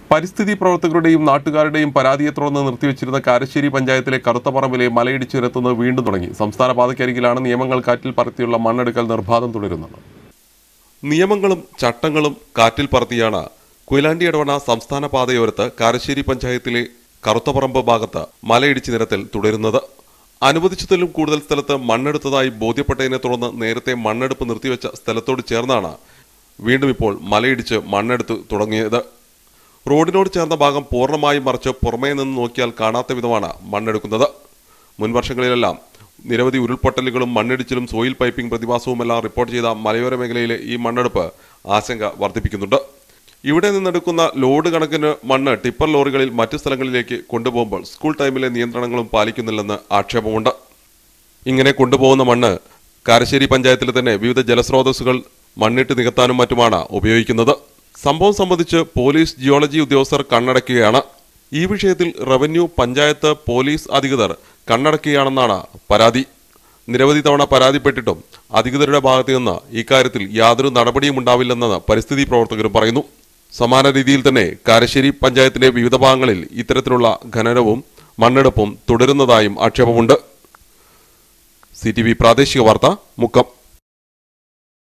പരിസ്ഥിതി പ്രവർത്തകരുടെയും നാട്ടുകാരുടെയും പരാതിയെ തുടർന്ന് നിർത്തിവെച്ചിരുന്ന കാരശ്ശേരി പഞ്ചായത്തിലെ കറുത്തപ്പറമ്പിലെ മലയിടിച്ചുയരത്തുന്നത് വീണ്ടും തുടങ്ങി സംസ്ഥാന പാതയ്ക്കരികിലാണ് നിയമങ്ങൾ കാറ്റിൽ പറത്തിയുള്ള മണ്ണെടുക്കൽ നിർബാധം തുടരുന്നത് നിയമങ്ങളും ചട്ടങ്ങളും കാറ്റിൽ പറത്തിയാണ് കൊയിലാണ്ടി ഇടവണ സംസ്ഥാന പാതയോരത്ത് കാരശ്ശേരി പഞ്ചായത്തിലെ കറുത്തപ്പറമ്പ് ഭാഗത്ത് മലയിടിച്ച് നിരത്തിൽ തുടരുന്നത് അനുവദിച്ചതിലും കൂടുതൽ സ്ഥലത്ത് മണ്ണെടുത്തതായി ബോധ്യപ്പെട്ടതിനെ തുടർന്ന് നേരത്തെ മണ്ണെടുപ്പ് നിർത്തിവെച്ച സ്ഥലത്തോട് ചേർന്നാണ് വീണ്ടും ഇപ്പോൾ മലയിടിച്ച് മണ്ണെടുത്ത് തുടങ്ങിയത് റോഡിനോട് ചേർന്ന ഭാഗം പൂർണ്ണമായും മറിച്ച് പുറമേ നിന്ന് നോക്കിയാൽ കാണാത്ത വിധമാണ് മണ്ണെടുക്കുന്നത് മുൻ വർഷങ്ങളിലെല്ലാം നിരവധി ഉരുൾപൊട്ടലുകളും മണ്ണിടിച്ചിലും സോയിൽ പൈപ്പിംഗ് പ്രതിഭാസവുമെല്ലാം റിപ്പോർട്ട് ചെയ്ത മലയോര മേഖലയിലെ ഈ മണ്ണെടുപ്പ് ആശങ്ക വർദ്ധിപ്പിക്കുന്നുണ്ട് ഇവിടെ നിന്നെടുക്കുന്ന ലോഡ് കണക്കിന് മണ്ണ് ടിപ്പർ ലോറികളിൽ മറ്റു സ്ഥലങ്ങളിലേക്ക് കൊണ്ടുപോകുമ്പോൾ സ്കൂൾ ടൈമിലെ നിയന്ത്രണങ്ങളും പാലിക്കുന്നില്ലെന്ന് ആക്ഷേപമുണ്ട് ഇങ്ങനെ കൊണ്ടുപോകുന്ന മണ്ണ് കാരശ്ശേരി പഞ്ചായത്തിലെ തന്നെ വിവിധ ജലസ്രോതസ്സുകൾ മണ്ണിട്ട് നികത്താനും മറ്റുമാണ് ഉപയോഗിക്കുന്നത് സംഭവം സംബന്ധിച്ച് പോലീസ് ജിയോളജി ഉദ്യോഗസ്ഥർ കണ്ണടക്കുകയാണ് ഈ വിഷയത്തിൽ റവന്യൂ പഞ്ചായത്ത് പോലീസ് അധികൃതർ കണ്ണടക്കുകയാണെന്നാണ് പരാതി നിരവധി തവണ പരാതിപ്പെട്ടിട്ടും അധികൃതരുടെ ഭാഗത്തു നിന്ന് ഇക്കാര്യത്തിൽ യാതൊരു നടപടിയും ഉണ്ടാവില്ലെന്ന് പരിസ്ഥിതി പ്രവർത്തകരും പറയുന്നു സമാന രീതിയിൽ തന്നെ കാരശ്ശേരി പഞ്ചായത്തിലെ വിവിധ ഭാഗങ്ങളിൽ ഇത്തരത്തിലുള്ള ഖനനവും മണ്ണെടുപ്പും തുടരുന്നതായും ആക്ഷേപമുണ്ട് സി ടി വി പ്രാദേശിക വാർത്ത മുക്കം